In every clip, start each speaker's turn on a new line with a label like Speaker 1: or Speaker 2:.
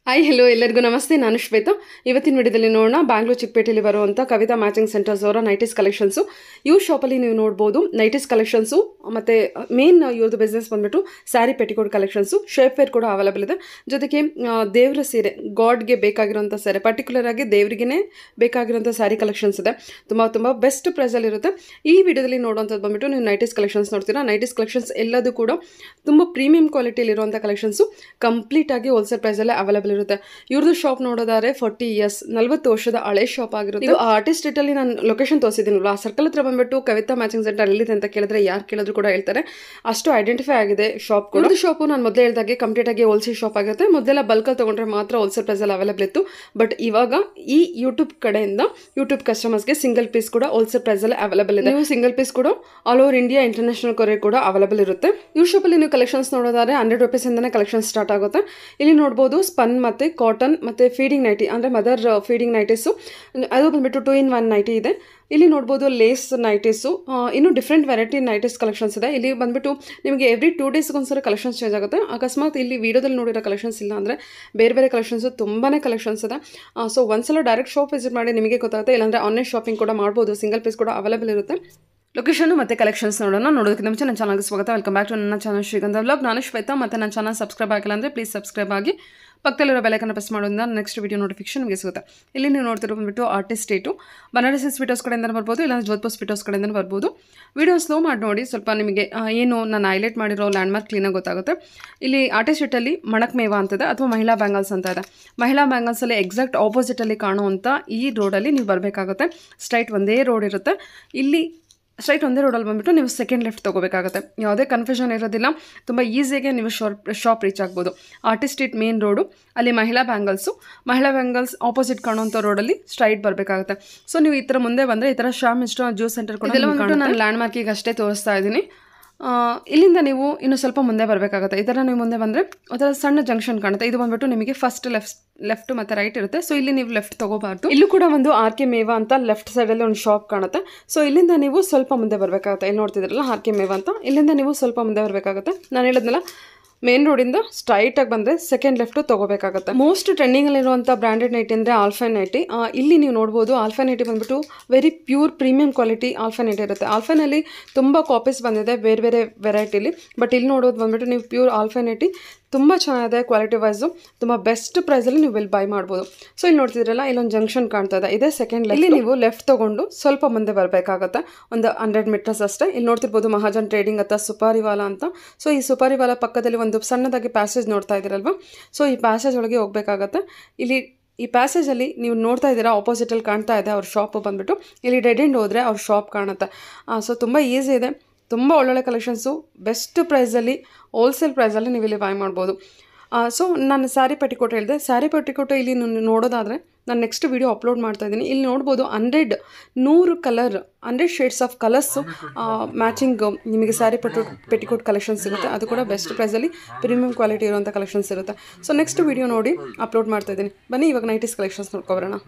Speaker 1: Hi hello ಎಲ್ಲರಿಗೂ ನಮಸ್ತೆ ನಾನು ಶ್ವೇತಾ ಇವತ್ತಿನ ವಿಡಿಯೋದಲ್ಲಿ ನೋಡೋಣ ಬ್ಯಾಂಗ್ಳೂರ್ ಚಿಕ್ಕಪೇಟೆಯಲ್ಲಿ ಬರುವಂಥ ಕವಿತಾ ಮ್ಯಾಚಿಂಗ್ ಸೆಂಟರ್ಸ್ ಅವರ ನೈಟೀಸ್ ಕಲೆಕ್ಷನ್ಸು ಇವ್ರ ಶಾಪಲ್ಲಿ ನೀವು ನೋಡ್ಬೋದು ನೈಟೀಸ್ ಕಲೆಕ್ಷನ್ಸು ಮತ್ತು ಮೇನ್ ಇವ್ರದ್ದು ಬಿಸ್ನೆಸ್ ಬಂದ್ಬಿಟ್ಟು saree petticoat collections shape wear ಕೂಡ ಅವೈಲೇಬಲ್ ಇದೆ ಜೊತೆಗೆ ಆ, ದೇವ್ರ ಸೀರೆ ಗಾಡ್ಗೆ ಬೇಕಾಗಿರೋಂಥ ಸೀರೆ ಪರ್ಟಿಕ್ಯುಲರ್ ಆಗಿ ದೇವರಿಗೇ ಬೇಕಾಗಿರೋಂಥ ಸ್ಯಾರಿ ಕಲೆಕ್ಷನ್ಸ್ ಇದೆ ತುಂಬ ತುಂಬ ಬೆಸ್ಟ್ ಪ್ರೈಸಲ್ಲಿ ಇರುತ್ತೆ ಈ ವಿಡಿಯೋದಲ್ಲಿ ನೋಡುವಂಥದ್ದು ಬಂದ್ಬಿಟ್ಟು ನೀವು ನೈಟೀಸ್ ಕಲೆಕ್ಷನ್ಸ್ ನೋಡ್ತೀರಾ ನೈಟೀಸ್ ಕಲೆಕ್ಷನ್ಸ್ ಎಲ್ಲದೂ ಕೂಡ ತುಂಬ ಪ್ರೀಮಿಯಂ ಕ್ವಾಲಿಟಿಯಲ್ಲಿರುವಂಥ ಕಲೆಕ್ಷನ್ಸು ಕಂಪ್ಲೀಟಾಗಿ ಹೋಲ್ಸೇಲ್ ಪ್ರೈಸಲ್ಲೇ ಅವೈಲೇಬಲ್ ಇರುತ್ತೆ ಇವ್ರದ್ದು ಶಾಪ್ ನೋಡೋದಾದ್ರೆ ಫಾರ್ಟಿ ಇಯರ್ಸ್ ನಲ್ವತ್ತು ವರ್ಷದ ಹಳೆ ಶಾಪ್ ಆಗಿರುತ್ತೆ ನೀವು ಆರ್ಟಿಸ್ಟ್ ಸ್ಟ್ರೀಟಲ್ಲಿ ನಾನು ಲೊಕೇಶನ್ ತೋರಿಸಿದ್ದೀನಲ್ಲ ಆ ಸರ್ಕಲ್ ಹತ್ರ ಬಂದ್ಬಿಟ್ಟು ಕವಿತಾ ಮ್ಯಾಚಿಂಗ್ ಸೆಂಟರ್ ಎಲ್ಲಿದೆ ಅಂತ ಕೇಳಿದ್ರೆ ಯಾರು ಕೇಳಿದ್ರು ಕೂಡ ಹೇಳ್ತಾರೆ ಅಷ್ಟು ಐಡೆಂಟಿಫೈ ಆಗಿದೆ ಶಾಪ್ ಕೂಡ ಶಾಪು ನಾನು ಮೊದಲೇ ಹೇಳಿದಾಗೆ ಕಂಪ್ಲೀಟ್ ಆಗಿ ಹೋಲ್ಸೇಲ್ ಶಾಪ್ ಆಗಿರುತ್ತೆ ಮೊದಲೆಲ್ಲ ಬಲ್ಕಲ್ಲಿ ತಗೊಂಡ್ರೆ ಮಾತ್ರ ಹೋಲ್ಸೇಲ್ ಪ್ರೈಸಲ್ಲಿ ಅವೈಲೇಬಲ್ ಇತ್ತು ಬಟ್ ಇವಾಗ ಈ ಯೂಟ್ಯೂಬ್ ಕಡೆಯಿಂದ ಯೂಟ್ಯೂಬ್ ಕಸ್ಟಮರ್ಸ್ಗೆ ಸಿಂಗಲ್ ಪೀಸ್ ಕೂಡ ಹೋಲ್ಸೇಲ್ ಪ್ರೈಸಲ್ಲಿ ಅವೈಲೇಬಲ್ ಇದೆ ನೀವು ಸಿಂಗಲ್ ಪೀಸ್ ಕೂಡ all over India international courier ಕೂಡ ಅವೈಲೇಬಲ್ ಇರುತ್ತೆ ಇವ್ರ ಶಾಪಲ್ಲಿ ನೀವು ಕಲೆಕ್ಷನ್ಸ್ ನೋಡೋದಾದ್ರೆ ಹಂಡ್ರೆಡ್ ರುಪೀಸಿಂದನೇ ಕಲೆಕ್ಷನ್ ಸ್ಟಾರ್ಟ್ ಆಗುತ್ತೆ ಇಲ್ಲಿ ನೋಡ್ಬೋದು ಸ್ಪನ್ ಮತ್ತು ಕಾಟನ್ ಮತ್ತು ಫೀಡಿಂಗ್ ನೈಟಿ ಅಂದರೆ ಮದರ್ ಫೀಡಿಂಗ್ ನೈಟೀಸು ಅದು ಬಂದ್ಬಿಟ್ಟು ಟೂ ಇನ್ ಒನ್ ನೈಟಿ ಇದೆ ಇಲ್ಲಿ ನೋಡ್ಬೋದು ಲೇಸ್ ನೈಟೀಸು ಇನ್ನೂ ಡಿಫ್ರೆಂಟ್ ವೆರೈಟಿ ನೈಟೀಸ್ ಕಲೆಕ್ಷನ್ಸ್ ಇದೆ ಇಲ್ಲಿ ಬಂದ್ಬಿಟ್ಟು ನಿಮಗೆ ಎವ್ರಿ ಟೂ ಡೇಸ್ಗೊಂದ್ಸಲ ಕಲೆಕ್ಷನ್ಸ್ ಚೇಂಜ್ ಆಗುತ್ತೆ ಅಕಸ್ಮಾತ್ ಇಲ್ಲಿ ವೀಡಿಯೋದಲ್ಲಿ ನೋಡಿರೋ ಕಲೆಕ್ಷನ್ಸ್ ಇಲ್ಲ ಅಂದರೆ ಬೇರೆ ಬೇರೆ ಕಲೆಕ್ಷನ್ಸು ತುಂಬಾ ಕಲೆಕ್ಷನ್ಸ್ ಇದೆ ಸೊ ಒಂದ್ಸಲ ಡೈರೆಕ್ಟ್ ಶಾಪ್ ವಿಸಿಟ್ ಮಾಡಿ ನಿಮಗೆ ಗೊತ್ತಾಗುತ್ತೆ ಇಲ್ಲಾಂದರೆ ಆನ್ಲೈನ್ ಶಾಪಿಂಗ್ ಕೂಡ ಮಾಡ್ಬೋದು ಸಿಂಗಲ್ ಪೀಸ್ ಕೂಡ ಅವೈಲೇಬಲ್ ಇರುತ್ತೆ ಲೊಕೇಶನ್ ಮತ್ತು ಕಲೆಕ್ಷನ್ಸ್ ನೋಡೋಣ ನೋಡೋದಕ್ಕಿಂತ ಮುಂಚೆ ನನ್ನ ಚಾನಲ್ಗೆ ಸ್ವಾಗತ ವೆಲ್ಕಮ್ ಬ್ಯಾಕ್ ಟು ನನ್ನ ಚಾನಲ್ ಶ್ರೀಗಂಧ ವ್ಲಾಗ್ ನಾನು ಶ್ವೇತಾ ಮತ್ತು ನನ್ನ ಚಾನಲ್ ಸಬ್ಸ್ಕ್ರೈಬ್ ಆಗಿಲ್ಲ ಅಂದರೆ ಪ್ಲೀಸ್ ಸಬ್ಸ್ಕ್ರೈಬ್ ಆಗಿ ಪಕ್ಕದಲ್ಲಿರೋ ಬೆಲಕನ್ನು ಪ್ರೆಸ್ ಮಾಡೋದ್ರಿಂದ ನೆಕ್ಸ್ಟ್ ವಿಡಿಯೋ ನೋಟಿಫಿಕೇಶನ್ ನಿಮಗೆ ಸಿಗುತ್ತೆ ಇಲ್ಲಿ ನೀವು ನೋಡ್ತಿರೋ ಬಂದ್ಬಿಟ್ಟು ಆರ್ಟಿಸ್ಟ್ ಸ್ಟೇಟು ಬನಾರಸಿ ಸ್ವೀಟೋಸ್ ಕಡೆಯಿಂದ ಬರ್ಬೋದು ಇಲ್ಲ ಜೋಧ್ಪುರ್ ಸ್ವೀಟೋಸ್ ಕಡೆಯಿಂದ ಬರ್ಬೋದು ವಿಡಿಯೋ ಸ್ಲೋ ಮಾಡಿ ನೋಡಿ ಸ್ವಲ್ಪ ನಿಮಗೆ ಆ, ಏನು ನಾನು ಹೈಲೈಟ್ ಮಾಡಿರೋ ಲ್ಯಾಂಡ್ಮಾರ್ಕ್ ಕ್ಲೀನಾಗಿ ಗೊತ್ತಾಗುತ್ತೆ ಇಲ್ಲಿ ಆರ್ಟಿಸ್ಟ್ ಸ್ಟ್ರೀಟಲ್ಲಿ ಮಣಕ್ ಮೇವ ಅಂತಿದೆ ಅಥವಾ ಮಹಿಳಾ ಬ್ಯಾಂಗಲ್ಸ್ ಅಂತ ಇದೆ ಮಹಿಳಾ ಬ್ಯಾಂಗಲ್ಸಲ್ಲಿ ಎಕ್ಸಾಕ್ಟ್ ಆಪೋಸಿಟಲ್ಲಿ ಕಾಣುವಂಥ ಈ ರೋಡಲ್ಲಿ ನೀವು ಬರಬೇಕಾಗುತ್ತೆ ಸ್ಟ್ರೈಟ್ ಒಂದೇ ರೋಡ್ ಇರುತ್ತೆ ಇಲ್ಲಿ ಸ್ಟ್ರೈಟ್ ಒಂದೇ ರೋಡಲ್ಲಿ ಬಂದುಬಿಟ್ಟು ನೀವು ಸೆಕೆಂಡ್ ಲೆಫ್ಟ್ ತೊಗೋಬೇಕಾಗುತ್ತೆ ಯಾವುದೇ ಕನ್ಫ್ಯೂಷನ್ ಇರೋದಿಲ್ಲ ತುಂಬ ಈಸಿಯಾಗಿ ನೀವು ಶಾಪ್ ಶಾಪ್ ರೀಚ್ ಆಗ್ಬೋದು ಆರ್ಟಿಸ್ಟ್ ಸ್ಟ್ರೀಟ್ ಮೇನ್ ರೋಡು ಅಲ್ಲಿ ಮಹಿಳಾ ಬ್ಯಾಂಗಲ್ಸು ಮಹಿಳಾ ಬ್ಯಾಂಗಲ್ಸ್ ಆಪೋಸಿಟ್ ಕಾಣುವಂಥ ರೋಡಲ್ಲಿ ಸ್ಟ್ರೈಟ್ ಬರಬೇಕಾಗುತ್ತೆ ಸೊ ನೀವು ಈ ಥರ ಮುಂದೆ ಬಂದರೆ ಈ ಥರ ಶಾಮ್ ಇಷ್ಟ ಜ್ಯೂಸ್ ಸೆಂಟರ್ ಕೂಡ ಇದೆಲ್ಲ ಬಂದ್ಬಿಟ್ಟು ನಾನು ಲ್ಯಾಂಡ್ ಮಾರ್ಕಿಗೆ ಅಷ್ಟೇ ತೋರಿಸ್ತಾ ಇದ್ದೀನಿ ಆ, ಇಲ್ಲಿಂದ ನೀವು ಇನ್ನು ಸ್ವಲ್ಪ ಮುಂದೆ ಬರಬೇಕಾಗುತ್ತೆ ಈ ಥರ ನೀವು ಮುಂದೆ ಬಂದರೆ ಒಂಥರ ಸಣ್ಣ ಜಂಕ್ಷನ್ ಕಾಣುತ್ತೆ ಇದು ಬಂದ್ಬಿಟ್ಟು ನಿಮಗೆ ಫಸ್ಟ್ ಲೆಫ್ಟ್ ಲೆಫ್ಟ್ ಮತ್ತು ರೈಟ್ ಇರುತ್ತೆ ಸೊ ಇಲ್ಲಿ ನೀವು ಲೆಫ್ಟ್ ತೊಗೋಬಾರ್ದು ಇಲ್ಲೂ ಕೂಡ ಒಂದು ಆರ್ ಕೆ ಮೇವ ಅಂತ ಲೆಫ್ಟ್ ಸೈಡಲ್ಲಿ ಒಂದು ಶಾಪ್ ಕಾಣುತ್ತೆ ಸೊ ಇಲ್ಲಿಂದ ನೀವು ಸ್ವಲ್ಪ ಮುಂದೆ ಬರಬೇಕಾಗುತ್ತೆ ಇಲ್ಲಿ ನೋಡ್ತಿದ್ರಲ್ಲ ಆರ್ ಕೆ ಮೇವ ಅಂತ ಇಲ್ಲಿಂದ ನೀವು ಸ್ವಲ್ಪ ಮುಂದೆ ಬರಬೇಕಾಗುತ್ತೆ ನಾನು ಹೇಳಿದ್ನಲ್ಲ ಮೇನ್ ರೋಡಿಂದ ಸ್ಟ್ರೈಟಾಗಿ ಬಂದರೆ ಸೆಕೆಂಡ್ ಲೆಫ್ಟು ತೊಗೋಬೇಕಾಗುತ್ತೆ ಮೋಸ್ಟ್ ಟ್ರೆಂಡಿಂಗಲ್ಲಿರುವಂಥ ಬ್ರ್ಯಾಂಡೆಡ್ ನೈಟಿ ಅಂದರೆ ಆಲ್ಫಾ ನೈಟಿ ಆ, ಇಲ್ಲಿ ನೀವು ನೋಡ್ಬೋದು ಆಲ್ಫಾ ನೈಟಿ ಬಂದ್ಬಿಟ್ಟು very pure premium quality alpha nighty ಇರುತ್ತೆ ಆಲ್ಫಾನಲ್ಲಿ ತುಂಬ ಕಾಪೀಸ್ ಬಂದಿದೆ ಬೇರೆ ಬೇರೆ ವೆರೈಟಿಲಿ ಬಟ್ ಇಲ್ಲಿ ನೋಡೋದು ಬಂದ್ಬಿಟ್ಟು ನೀವು ಪ್ಯೂರ್ ಆಲ್ಫಾ ನೈಟಿ ತುಂಬ ಚೆನ್ನಾಗಿದೆ ಕ್ವಾಲಿಟಿ ವೈಸು ತುಂಬ ಬೆಸ್ಟ್ ಪ್ರೈಸಲ್ಲಿ ನೀವು ಇಲ್ಲಿ ಬೈ ಮಾಡ್ಬೋದು ಸೊ ಇಲ್ಲಿ ನೋಡ್ತಿದ್ರಲ್ಲ ಇಲ್ಲೊಂದು ಜಂಕ್ಷನ್ ಕಾಣ್ತಾ ಇದೆ ಇದೇ ಸೆಕೆಂಡ್ ಇಲ್ಲಿ ನೀವು ಲೆಫ್ಟ್ ತೊಗೊಂಡು ಸ್ವಲ್ಪ ಮುಂದೆ ಬರಬೇಕಾಗತ್ತೆ ಒಂದು ಹಂಡ್ರೆಡ್ ಮೀಟರ್ಸ್ ಅಷ್ಟೇ ಇಲ್ಲಿ ನೋಡ್ತಿರ್ಬೋದು ಮಹಾಜನ್ ಟ್ರೇಡಿಂಗ್ ಅಥವಾ ಸುಪಾರಿವಾಲ ಅಂತ ಸೊ ಈ ಸುಪಾರಿವಾಲ ಪಕ್ಕದಲ್ಲಿ ಒಂದು ಸಣ್ಣದಾಗಿ ಪ್ಯಾಸೇಜ್ ನೋಡ್ತಾ ಇದ್ದೀರಲ್ವ ಸೊ ಈ ಪ್ಯಾಸೇಜ್ ಒಳಗೆ ಹೋಗ್ಬೇಕಾಗತ್ತೆ ಇಲ್ಲಿ ಈ ಪ್ಯಾಸೇಜಲ್ಲಿ ನೀವು ನೋಡ್ತಾ ಇದ್ದೀರಾ ಆಪೋಸಿಟಲ್ಲಿ ಕಾಣ್ತಾ ಇದೆ ಅವ್ರ ಶಾಪು ಬಂದ್ಬಿಟ್ಟು ಇಲ್ಲಿ ಡೆಡ್ ಎಂಡ್ ಹೋದರೆ ಅವ್ರ ಶಾಪ್ ಕಾಣುತ್ತೆ ಸೊ ತುಂಬ ಈಸಿ ಇದೆ ತುಂಬ ಒಳ್ಳೊಳ್ಳೆ ಕಲೆಕ್ಷನ್ಸು ಬೆಸ್ಟ್ ಪ್ರೈಸಲ್ಲಿ ಹೋಲ್ಸೇಲ್ ಪ್ರೈಸಲ್ಲಿ ನೀವು ಇಲ್ಲಿ ಬೈ ಮಾಡ್ಬೋದು ಸೊ ನಾನು ಸ್ಯಾರಿ ಪೆಟಿಕೋಟ್ ಹೇಳಿದೆ ಸ್ಯಾರಿ ಪೆಟಿಕೋಟ್ ಇಲ್ಲಿ ನೀವು ನೋಡೋದಾದರೆ ನಾನು ನೆಕ್ಸ್ಟ್ ವೀಡಿಯೋ ಅಪ್ಲೋಡ್ ಮಾಡ್ತಾ ಇದ್ದೀನಿ ಇಲ್ಲಿ ನೋಡ್ಬೋದು ಹಂಡ್ರೆಡ್ ನೂರು colour hundred shades of colours matching ನಿಮಗೆ ಸ್ಯಾರಿ ಪೆಟು ಪೆಟಿಕೋಟ್ ಕಲೆಕ್ಷನ್ಸ್ ಸಿಗುತ್ತೆ ಅದು ಕೂಡ ಬೆಸ್ಟ್ ಪ್ರೈಸಲ್ಲಿ ಪ್ರೀಮಿಯಂ ಕ್ವಾಲಿಟಿ ಇರುವಂಥ ಕಲೆಕ್ಷನ್ಸ್ ಇರುತ್ತೆ ಸೊ ನೆಕ್ಸ್ಟ್ ವೀಡಿಯೋ ನೋಡಿ ಅಪ್ಲೋಡ್ ಮಾಡ್ತಾ ಇದ್ದೀನಿ ಬನ್ನಿ ಇವಾಗ ನೈಟೀಸ್ ಕಲೆಕ್ಷನ್ಸ್ ನೋಡ್ಕೊಬರೋಣ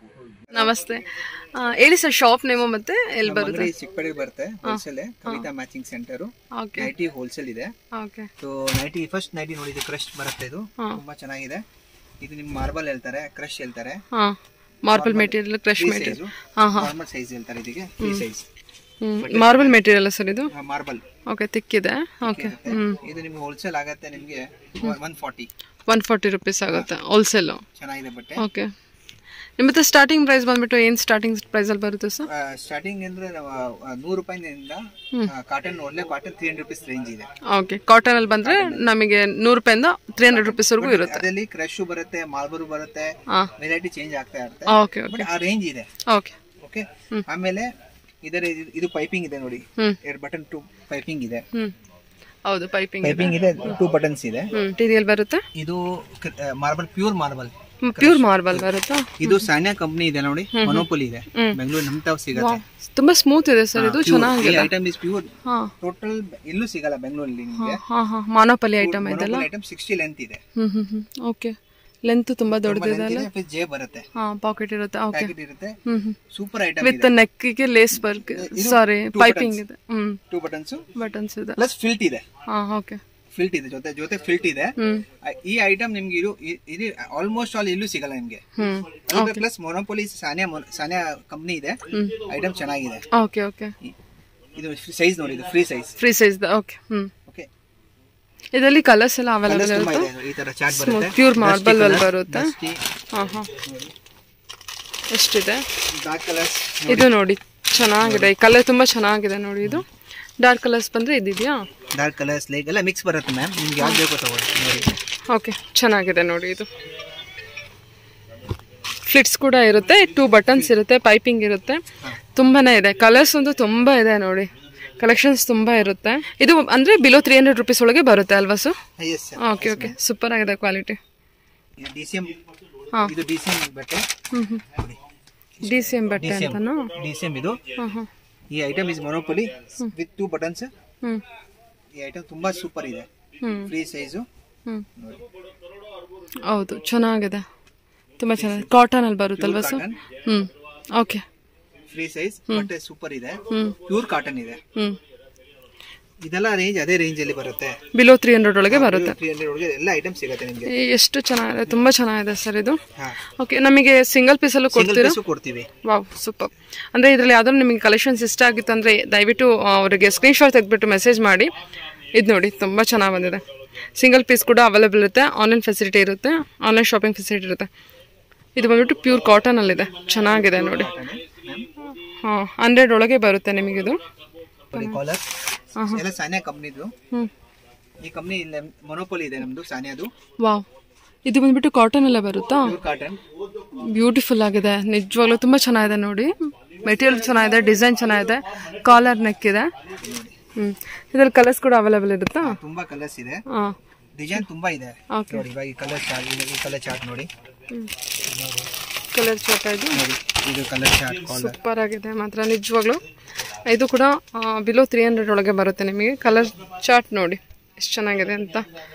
Speaker 1: ನಮಸ್ತೆ ಹೇಳಿ ಸರ್ ಶಾಪ್ ನೇಮು ಮತ್ತೆ ಎಲ್ಲಿ ಬರುತ್ತೆ
Speaker 2: ಅಂಗಡಿ ಚಿಕ್ಕಪೇಟೆ ಬರುತ್ತೆ wholesale Kavitha matching centre
Speaker 1: okay
Speaker 2: nighty wholesale ಇದೆ
Speaker 1: okay
Speaker 2: so nighty first nighty ನೋಡಿ ಇದು ಕ್ರಶ್ ಬರುತ್ತೆ ಇದು ತುಂಬಾ ಚೆನ್ನಾಗಿದೆ ಇದು ನಿಮ್ ಮಾರ್ಬಲ್ ಹೇಳ್ತಾರೆ ಕ್ರಶ್ ಹೇಳ್ತಾರೆ
Speaker 1: ಹಾಂ marble material crush material
Speaker 2: size
Speaker 1: ಹಾಂ ಹಾಂ
Speaker 2: ನಾರ್ಮಲ್ ಸೈಜ್ ಹೇಳ್ತಾರೆ ಇದಕ್ಕೆ free size
Speaker 1: marble material sir ಇದು
Speaker 2: ಮಾರ್ಬಲ್
Speaker 1: ಓಕೆ ತಿಕ್ಕಿದೆ ಓಕೆ
Speaker 2: ಇದು ನಿಮ್ಗೆ ಹೋಲ್ಸೇಲ್ ಆಗತ್ತೆ ನಿಮ್ಗೆ one forty
Speaker 1: one forty rupees ಆಗುತ್ತೆ ಹೋಲ್ಸೇಲು
Speaker 2: ಚೆನ್ನಾಗಿದೆ ಬಟ್ಟೆ
Speaker 1: ಓಕೆ ನಿಮ್ಮತ್ತೆ ಸ್ಟಾರ್ಟಿಂಗ್ ಪ್ರೈಸ್ ಬಂದ್ಬಿಟ್ಟು ಏನು ಸ್ಟಾರ್ಟಿಂಗ್ ಪ್ರೈಸಲ್ಲಿ ಬರುತ್ತೆ ಸರ್
Speaker 2: ಸ್ಟಾರ್ಟಿಂಗ್ ಅಂದ್ರೆ ನಾವು, ಆ, ನೂರು ರೂಪಾಯಿನಿಂದ ಕಾಟನ್ ಒಳ್ಳೆ cotton three hundred rupees range ಇದೆ
Speaker 1: ಓಕೆ ಕಾಟನಲ್ಲಿ ಬಂದರೆ ನಮಗೆ ನೂರು ರೂಪಾಯಿಂದ ತ್ರೀ ಹಂಡ್ರೆಡ್ ರುಪೀಸ್ವರೆಗೂ ಇರುತ್ತೆ
Speaker 2: ಅದರಲ್ಲಿ ಕ್ರಶ್ ಬರುತ್ತೆ ಮಾರ್ಬಲ್ ಬರುತ್ತೆ
Speaker 1: ಹಾಂ
Speaker 2: ವೆರೈಟಿ ಚೇಂಜ್ ಆಗ್ತಾ ಇರುತ್ತೆ
Speaker 1: ಓಕೆ ಓಕೆ
Speaker 2: ಬಟ್ ಆ ರೇಂಜ್ ಇದೆ
Speaker 1: ಓಕೆ
Speaker 2: ಓಕೆ ಆಮೇಲೆ ಇದರ ಇದು- ಇದು ಪೈಪಿಂಗ್ ಇದೆ ನೋಡಿ
Speaker 1: ಹ್ಮ್.
Speaker 2: ಎರಡು ಬಟನ್ ಟೂ ಪೈಪಿಂಗ್ ಇದೆ
Speaker 1: ಹ್ಞೂ ಹೌದು ಪೈಪಿಂಗ್
Speaker 2: ಪೈಪಿಂಗ್ ಇದೆ ಟೂ ಬಟನ್ಸ್ ಇದೆ
Speaker 1: ಹ್ಞೂ ಮೆಟೀರಿಯಲ್ ಬರುತ್ತೆ
Speaker 2: marble pure marble
Speaker 1: pure marble ಬರುತ್ತಾ
Speaker 2: ಇದು ಸಾನ್ಯಾ ಕಂಪ್ನಿ ಇದೆ ನೋಡಿ ಮೊನೋಪೊಲಿ ಇದೆ ಬೆಂಗಳೂರು ನಮ್ ತಾವ್ ಸಿಗತ್ತೆ
Speaker 1: ತುಂಬ ಸ್ಮೂತ್ ಇದೆ ಸರ್ ಇದು ಚೆನ್ನಾಗಿದೆ
Speaker 2: ಐಟಮ್ ಇಸ್ ಪ್ಯೂರ್
Speaker 1: ಹಾಂ
Speaker 2: ಟೋಟಲ್ ಎಲ್ಲೂ ಸಿಗಲ್ಲ ಬೆಂಗಳೂರಲ್ಲಿ ನಿಮಗೆ
Speaker 1: ಹಾಂ ಹಾಂ ಮಾನೋಪಲಿ ಐಟಮ್ ಇದೆಲ್ಲ
Speaker 2: ಐಟಮ್ ಸಿಕ್ಸ್ಟಿ ಲೆಂತ್ ಇದೆ
Speaker 1: ಹ್ಞೂ ಹ್ಞೂ ಹ್ಞೂ ಓಕೆ ಲೆಂತ್ ತುಂಬ ದೊಡ್ಡದಿದೆ ಅಲ್ಲ
Speaker 2: Length ಇದೆ, ಜೇ ಬರುತ್ತೆ
Speaker 1: ಹಾಂ ಪಾಕೆಟ್ ಇರುತ್ತೆ ಓಕೆ
Speaker 2: ಪ್ಯಾಕೆಟ್ ಇರುತ್ತೆ
Speaker 1: ಹ್ಞೂ ಹ್ಞೂ
Speaker 2: ಸೂಪರ್ ಐಟಮ್
Speaker 1: ವಿತ್ ನೆಕ್ಕಿಗೆ ಲೇಸ್ ವರ್ಕ್ ಸಾರಿ ಪೈಪಿಂಗ್ ಇದೆ ಹ್ಞೂ
Speaker 2: ಟೂ ಬಟನ್ಸ್
Speaker 1: ಬಟನ್ಸ್ ಇದೆ
Speaker 2: ಪ್ಲಸ್ ಫಿಲ್ಟ್ ಇದೆ
Speaker 1: ಹಾಂ ಓಕೆ
Speaker 2: ಫಿಲ್ಟ್ ಇದೆ ಜೊತೆ ಜೊತೆ ಫಿಲ್ಟ್ ಇದೆ
Speaker 1: ಹ್ಮ್
Speaker 2: ಆ, ಈ ಐಟಮ್ ನಿಮ್ಗೆ ಇದು ಇ- ಇದು ಆಲ್ಮೋಸ್ಟ್ ಆಲ್ ಇಲ್ಲೂ ಸಿಗಲ್ಲ ನಿಮ್ಗೆ
Speaker 1: ಹ್ಮ್
Speaker 2: ಪ್ಲಸ್ ಮೊನೋಪೊಲಿ ಸಾನಿಯಾ ಮೊನ- ಸಾನಿಯಾ ಕಂಪ್ನಿ ಇದೆ ಐಟಮ್ ಚೆನ್ನಾಗಿದೆ
Speaker 1: ಓಕೆ ಓಕೆ
Speaker 2: ಇ- ಇದು ಸೈಜ್ ನೋಡಿ ಇದು free size
Speaker 1: free size okay ಹ್ಮ್
Speaker 2: ಓಕೆ
Speaker 1: ಇದರಲ್ಲಿ ಕಲರ್ಸ್ ಎಲ್ಲ ಅವೈಲೇಬಲ್
Speaker 2: ಕಲರ್ಸ್ ತುಂಬಾ
Speaker 1: ಇರುತ್ತೆ
Speaker 2: ಇದೆ ಈ ತರ ಚಾರ್ಟ್ ಬರುತ್ತೆ
Speaker 1: ಪ್ಯೂರ್ ಮಾರ್ಬಲ್ ಅಲ್ಲಿ ಬರುತ್ತೆ ಹಾ ಹಾ ಎಷ್ಟಿದೆ
Speaker 2: ಡಾರ್ಕ್ ಕಲರ್ಸ್
Speaker 1: ಇದು ನೋಡಿ ಚೆನ್ನಾಗಿದೆ ಈ ಕಲರ್ ತುಂಬಾ ಚೆನ್ನಾಗಿದೆ ನೋಡಿ ಇದು ಡಾರ್ಕ್ ಕಲರ್ಸ್ ಬಂದ್ರೆ ಇದಿದೆಯಾ
Speaker 2: ಡಾರ್ಕ್ ಕಲರ್ಸ್ ಲೈಕ್ ಎಲ್ಲ ಮಿಕ್ಸ್ ಬರುತ್ತೆ ಮ್ಯಾಮ್ ನಿಮ್ಗೆ ಯಾವ್ದು ಬೇಕು ತಗೊಳ್ಳಿ ನೋಡಿ
Speaker 1: ಓಕೆ ಚೆನ್ನಾಗಿದೆ ನೋಡಿ ಇದು ಫ್ಲಿಟ್ಸ್ ಕೂಡ ಇರುತ್ತೆ ಟೂ ಬಟನ್ಸ್ ಇರುತ್ತೆ ಪೈಪಿಂಗ್ ಇರುತ್ತೆ ತುಂಬಾನೇ ಇದೆ ಕಲರ್ಸ್ ಅಂತೂ ತುಂಬಾ ಇದೆ ನೋಡಿ ಕಲೆಕ್ಷನ್ಸ್ ತುಂಬಾ ಇರುತ್ತೆ ಇದು ಅಂದ್ರೆ ಬಿಲೋ ತ್ರೀ ಹಂಡ್ರೆಡ್ ರುಪೀಸ್ ಒಳಗೆ ಬರುತ್ತೆ ಅಲ್ವಾ sir
Speaker 2: yes
Speaker 1: okay okay super ಆಗಿದೆ ಕ್ವಾಲಿಟಿ
Speaker 2: ಡಿ ಸಿ ಎಂ
Speaker 1: ಹಾ
Speaker 2: ಇದು ಡಿ ಸಿ ಎಂ ಬಟ್ಟೆ
Speaker 1: ಹ್ಮ್ ಹ್ಮ್
Speaker 2: ನೋಡಿ
Speaker 1: ಡಿ ಸಿ ಎಂ ಬಟ್ಟೆ ಅಂತನಾ
Speaker 2: ಡಿ ಸಿ ಎಂ ಇದು
Speaker 1: ಹಾಂ ಹಾಂ
Speaker 2: ಈ item is monopoly with two buttons
Speaker 1: ಹ್ಮ್
Speaker 2: ಈ ಐಟಮ್ ತುಂಬಾ ಸೂಪರ್ ಇದೆ
Speaker 1: ಹ್ಮ್
Speaker 2: ಫ್ರೀ ಸೈಜು
Speaker 1: ಹ್ಮ್
Speaker 2: ನೋಡಿ
Speaker 1: ಹೌದು ಚೆನ್ನಾಗಿದೆ ತುಂಬಾ ಚೆನ್ನಾಗಿದೆ ಕಾಟನ್ ಅಲ್ಲಿ ಬರುತ್ತಲ್ವಾ ಸರ್
Speaker 2: ಕಾಟನ್
Speaker 1: ಹ್ಮ್ ಓಕೆ
Speaker 2: ಫ್ರೀ ಸೈಜ್ ಬಟ್ಟೆ ಸೂಪರ್ ಇದೆ
Speaker 1: ಹ್ಮ್
Speaker 2: ಪ್ಯೂರ್ ಕಾಟನ್ ಇದೆ
Speaker 1: ಹ್ಮ್
Speaker 2: ಇದೆಲ್ಲ ರೇಂಜ್ ಅದೇ ರೇಂಜ್ ಅಲ್ಲಿ ಬರುತ್ತೆ
Speaker 1: ಬಿಲೋ ತ್ರೀ ಹಂಡ್ರೆಡ್ ಒಳಗೆ ಬರುತ್ತೆ
Speaker 2: ತ್ರೀ ಹಂಡ್ರೆಡ್ ಒಳಗೆ ಎಲ್ಲ ಐಟಮ್ ಸಿಗುತ್ತೆ ನಿಮ್ಗೆ
Speaker 1: ಏ, ಎಷ್ಟು ಚೆನ್ನಾಗಿದೆ ತುಂಬಾ ಚೆನ್ನಾಗಿದೆ ಸರ್ ಇದು
Speaker 2: ಹಾ
Speaker 1: ಓಕೆ ನಮಗೆ ಸಿಂಗಲ್ ಪೀಸಲ್ಲೂ
Speaker 2: ಸಿಂಗಲ್
Speaker 1: ಕೊಡ್ತೀರಾ
Speaker 2: ಪೀಸು ಕೊಡ್ತೀವಿ
Speaker 1: ವಾವ್ ಸೂಪರ್ ಅಂದ್ರೆ ಇದ್ರಲ್ಲಿ ಯಾವ್ದಾದ್ರು ನಿಮಗೆ ಕಲೆಕ್ಷನ್ಸ್ ಇಷ್ಟ ಆಗಿತ್ತು ಅಂದ್ರೆ ದಯವಿಟ್ಟು ಆ, ಅವರಿಗೆ ಸ್ಕ್ರೀನ್ ಶಾಟ್ ತೆಗೆದ್ಬಿಟ್ಟು ಮೆಸೇಜ್ ಮಾಡಿ ಇದು ನೋಡಿ ತುಂಬಾ ಚೆನ್ನಾಗಿ ಬಂದಿದೆ ಸಿಂಗಲ್ ಪೀಸ್ ಕೂಡ ಅವೈಲೇಬಲ್ ಇರುತ್ತೆ ಆನ್ಲೈನ್ ಫೆಸಿಲಿಟಿ ಇರುತ್ತೆ ಆನ್ಲೈನ್ ಶಾಪಿಂಗ್ ಫೆಸಿಲಿಟಿ ಇರುತ್ತೆ ಇದು ಬಂದ್ಬಿಟ್ಟು ಪ್ಯೂರ್ ಕಾಟನ್ ಅಲ್ಲಿದೆ ಚೆನ್ನಾಗಿದೆ ನೋಡಿ ಹಾಂ ಹಂಡ್ರೆಡ್ ಒಳಗೆ ಬರುತ್ತೆ ನಿಮಗಿದು
Speaker 2: ಕಾಲರ್ ಎಲ್ಲ ಸಾನಿಯಾ ಕಂಪ್ನಿದು
Speaker 1: ಹ್ಮ್
Speaker 2: ಈ ಕಂಪ್ನಿ ಮೊನೋಪೊಲಿ ಇದೆ ನಮ್ದು ಸಾನಿಯಾದು
Speaker 1: ವಾವ್ ಇದು ಬಂದ್ಬಿಟ್ಟು ಕಾಟನ್ ಅಲ್ಲೇ ಬರುತ್ತಾ
Speaker 2: ಪ್ಯೂರ್ ಕಾಟನ್
Speaker 1: ಬ್ಯೂಟಿಫುಲ್ ಆಗಿದೆ ನಿಜವಾಗ್ಲೂ ತುಂಬಾ ಚೆನ್ನಾಗಿದೆ ನೋಡಿ ಮೆಟೀರಿಯಲ್ ಚೆನ್ನಾಗಿದೆ ಡಿಸೈನ್ ಚೆನ್ನಾಗಿದೆ ಕಾಲರ್ ನೆಕ್ ಇದೆ ಹ್ಮ್ ಇದ್ರಲ್ಲಿ ಕಲರ್ಸ್ ಕೂಡ ಅವೈಲೇಬಲ್ ಇರುತ್ತಾ
Speaker 2: ತುಂಬಾ ಕಲರ್ಸ್ ಇದೆ
Speaker 1: ಹಾ
Speaker 2: ಡಿಸೈನ್ ತುಂಬಾ ಇದೆ
Speaker 1: ಓಕೆ
Speaker 2: ನೋಡಿ ಇವಾಗ ಈ ಕಲರ್ ಚಾರ್ಟ್ ಈ ಕಲರ್ ಚಾರ್ಟ್ ನೋಡಿ
Speaker 1: ಕಲರ್ ಚೋಟ ಇದು
Speaker 2: ನೋಡಿ ಇದು ಕಲರ್ ಚಾರ್ಟ್ ಕಾಲರ್
Speaker 1: ಸೂಪರ್ ಆಗಿದೆ ಮಾತ್ರ ನಿಜವಾಗ್ಲೂ ಇದು ಕೂಡ ಬಿಲೋ ತ್ರೀ ಹಂಡ್ರೆಡ್ ಒಳಗೆ ಬರುತ್ತೆ ನಿಮಗೆ ಕಲರ್ ಚಾರ್ಟ್ ನೋಡಿ ಎಷ್ಟು ಚೆನ್ನಾಗಿದೆ ಅಂತ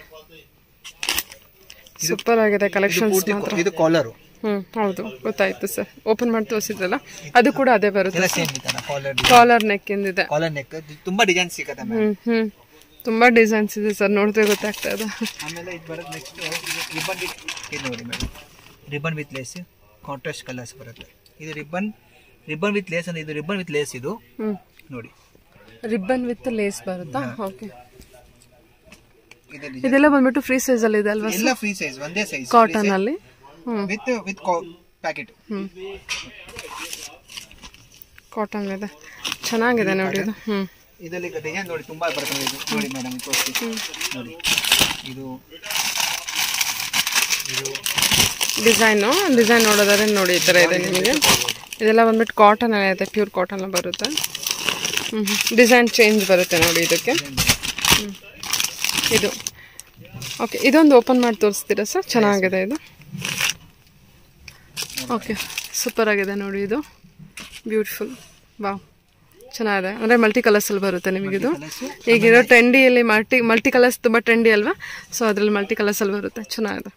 Speaker 1: ಸೂಪರ್ ಆಗಿದೆ ಕಲೆಕ್ಷನ್ಸ್
Speaker 2: ಪೂರ್ತಿ
Speaker 1: ಮಾತ್ರ
Speaker 2: ಇದು ಕಾಲರ್
Speaker 1: ಹ್ಮ್ ಹೌದು ಗೊತ್ತಾಯ್ತು ಸರ್ ಓಪನ್ ಮಾಡಿ ತೋರಿಸಿದ್ರಲ್ಲ ಅದು ಕೂಡ ಅದೇ ಬರುತ್ತೆ
Speaker 2: ಎಲ್ಲ ಸೇಮ್ ಇದೆ ಕಾಲರ್
Speaker 1: ಕಾಲರ್ ನೆಕ್ ಎಂದಿದೆ
Speaker 2: ಕಾಲರ್ ನೆಕ್ ತುಂಬಾ ಡಿಸೈನ್ ಸಿಗುತ್ತೆ ಮ್ಯಾಮ್
Speaker 1: ಹ್ಮ್ ಹ್ಮ್ ತುಂಬಾ ಡಿಸೈನ್ಸ್ ಇದೆ ಸರ್ ನೋಡಿದ್ರೆ ಗೊತ್ತಾಗ್ತಾ ಇದೆ
Speaker 2: ಆಮೇಲೆ ಇದು ಬರೋದು ನೆಕ್ಸ್ಟ್ ರಿಬ್ಬನ್ ವಿತ್ ಇದು ನೋಡಿ madam ribbon with lace contrast colours ಬರುತ್ತೆ ಇದು ರಿಬ್ಬನ್ ರಿಬ್ಬನ್ ವಿತ್ ಲೇಸ್ ಅಂದ್ರೆ ಇದು ರಿಬ್ಬನ್ ವಿತ್ ಲೇಸ್ ಇದು
Speaker 1: ಹ್ಮ್
Speaker 2: ನೋಡಿ
Speaker 1: ರಿಬ್ಬನ್ ವಿತ್ ಲೇಸ್ ಬರುತ್ತಾ ಓಕೆ
Speaker 2: ಇದು design.
Speaker 1: ಇದೆಲ್ಲ ಬಂದ್ಬಿಟ್ಟು ಫ್ರೀ ಸೈಜ್ ಅಲ್ಲಿ ಇದೆ ಅಲ್ವಾ
Speaker 2: ಎಲ್ಲ ಫ್ರೀ ಸೈಜ್ ಒಂದೇ ಸೈಜ್
Speaker 1: ಕಾಟನ್ ಅಲ್ಲಿ ಹ್ಮ್
Speaker 2: ವಿತ್ ವಿತ್ ಪ್ಯಾಕೆಟ್
Speaker 1: ಹ್ಮ್ ಕಾಟನ್ ಇದೆ ಚೆನ್ನಾಗಿದೆ ನೋಡಿ ಇದು ಹ್ಮ್
Speaker 2: ಇದರಲ್ಲಿ ಡಿಸೈನ್ ನೋಡಿ ತುಂಬಾ ಬರ್ತದೆ ಇದು ನೋಡಿ ಮೇಡಮ್ ತೋರಿಸಿ ನೋಡಿ ಇದು ಇದು
Speaker 1: ಡಿಸೈನು ಡಿಸೈನ್ ನೋಡೋದಾದ್ರೆ ನೋಡಿ ಈ ಥರ ಇದೆ ನಿಮಗೆ ಇದೆಲ್ಲ ಬಂದ್ಬಿಟ್ಟು ಕಾಟನ್ ಎಲ್ಲ ಇದೆ ಪ್ಯೂರ್ ಕಾಟನ್ ಬರುತ್ತೆ ಹ್ಞೂ ಡಿಸೈನ್ ಚೇಂಜ್ ಬರುತ್ತೆ ನೋಡಿ ಇದಕ್ಕೆ ಹ್ಮ್. ಇದು ಓಕೆ ಇದೊಂದು ಓಪನ್ ಮಾಡಿ ತೋರಿಸ್ತೀರಾ ಸರ್ ಚೆನ್ನಾಗಿದೆ ಇದು ಓಕೆ ಸೂಪರ್ ಆಗಿದೆ ನೋಡಿ ಇದು ಬ್ಯೂಟಿಫುಲ್ ವಾವ್ ಚೆನ್ನಾಗಿದೆ ಅಂದರೆ ಮಲ್ಟಿ ಕಲರ್ಸಲ್ಲಿ ಬರುತ್ತೆ ನಿಮಗಿದು ಈಗಿರೋ ಟ್ರೆಂಡಿಯಲ್ಲಿ ಮಲ್ಟಿ ಮಲ್ಟಿ ಕಲರ್ಸ್ ತುಂಬ ಟ್ರೆಂಡಿ ಅಲ್ವಾ ಸೊ ಅದರಲ್ಲಿ ಮಲ್ಟಿ ಕಲರ್ಸಲ್ಲಿ ಬರುತ್ತೆ ಚೆನ್ನಾಗಿದೆ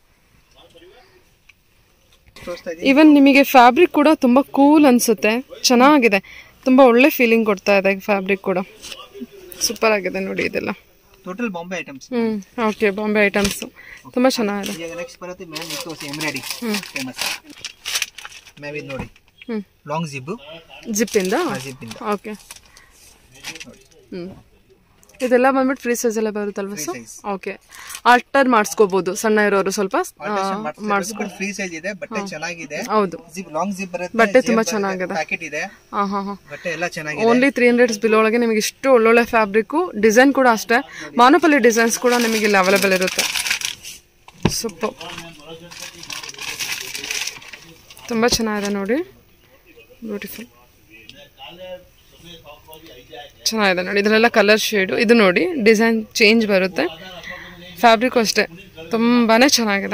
Speaker 2: ತೋರಿಸ್ತಾ ಇದ್ದೀನಿ
Speaker 1: ಈವನ್ ನಿಮಗೆ ಫ್ಯಾಬ್ರಿಕ್ ಕೂಡ ತುಂಬ ಕೂಲ್ ಅನಿಸುತ್ತೆ ಚೆನ್ನಾಗಿದೆ ತುಂಬ ಒಳ್ಳೆ ಫೀಲಿಂಗ್ ಕೊಡ್ತಾ ಇದೆ ಫ್ಯಾಬ್ರಿಕ್ ಕೂಡ ಸೂಪರ್ ಆಗಿದೆ ನೋಡಿ ಇದೆಲ್ಲ
Speaker 2: ಟೋಟಲ್ ಬಾಂಬೆ ಐಟಮ್ಸ್
Speaker 1: ಹ್ಞೂ ಓಕೆ ಬಾಂಬೆ ಐಟಮ್ಸು ತುಂಬ ಚೆನ್ನಾಗಿದೆ
Speaker 2: ಈಗ ನೆಕ್ಸ್ಟ್ ಬರುತ್ತೆ ಮ್ಯಾಮ್ ಇದು ತೋರಿಸಿ ಎಂಬ್ರಾಯ್ಡಿ ಫೇಮಸ್ ಮ್ಯಾಮ್ ಇದು ನೋಡಿ
Speaker 1: ಹ್ಞೂ
Speaker 2: ಲಾಂಗ್ ಜಿಬ್
Speaker 1: ಜಿಪ್ಪಿಂದ
Speaker 2: ಜಿಪ್ ಇಂದ
Speaker 1: ಓಕೆ ಹ್ಞೂ ಇದೆಲ್ಲ ಬಂದ್ಬಿಟ್ಟು ಫ್ರೀ ಸೈಜ್ ಎಲ್ಲ ಬರುತ್ತಲ್ವ
Speaker 2: Free
Speaker 1: sir
Speaker 2: size.
Speaker 1: Okay alter ಮಾಡಿಸ್ಕೋಬೋದು ಸಣ್ಣ ಇರೋರು ಸ್ವಲ್ಪ ಮಾಡಿಸ್ಕೊ
Speaker 2: ಫ್ರೀ ಸೈಜ್ ಇದೆ ಬಟ್ಟೆ ಚೆನ್ನಾಗಿದೆ
Speaker 1: ಹೌದು
Speaker 2: ಜಿಪ್ ಲಾಂಗ್ ಜಿಪ್ ಬರುತ್ತೆ
Speaker 1: ಬಟ್ಟೆ ತುಂಬಾ ಚೆನ್ನಾಗಿದೆ.
Speaker 2: ಪ್ಯಾಕೆಟ್ ಇದೆ
Speaker 1: ಹಾಂ ಹಾಂ ಹಾಂ
Speaker 2: ಬಟ್ಟೆ ಎಲ್ಲ ಚೆನ್ನಾಗಿದೆ
Speaker 1: ಓನ್ಲಿ ತ್ರೀ ಹಂಡ್ರೆಡ್ಸ್ ಬಿಲೋ ಒಳಗೆ ನಿಮಗೆ ಇಷ್ಟು ಒಳ್ಳೊಳ್ಳೆ ಫ್ಯಾಬ್ರಿಕ್ಕು ಡಿಸೈನ್ ಕೂಡ ಅಷ್ಟೇ ಮಾನೋಪಲ್ಲಿ ಡಿಸೈನ್ಸ್ ಕೂಡ ನಿಮಗೆ ಇಲ್ಲಿ ಅವೈಲೇಬಲ್ ಇರುತ್ತೆ ಸೂಪರ್ ತುಂಬ ಚೆನ್ನಾಗಿದೆ ನೋಡಿ ಬ್ಯೂಟಿಫುಲ್ ಚೆನ್ನಾಗಿದೆ ನೋಡಿ ಇದರಲ್ಲೆಲ್ಲ ಕಲರ್ ಶೇಡು ಇದು ನೋಡಿ ಡಿಸೈನ್ ಚೇಂಜ್ ಬರುತ್ತೆ ಫ್ಯಾಬ್ರಿಕ್ ಅಷ್ಟೇ ತುಂಬಾ ಚೆನ್ನಾಗಿದೆ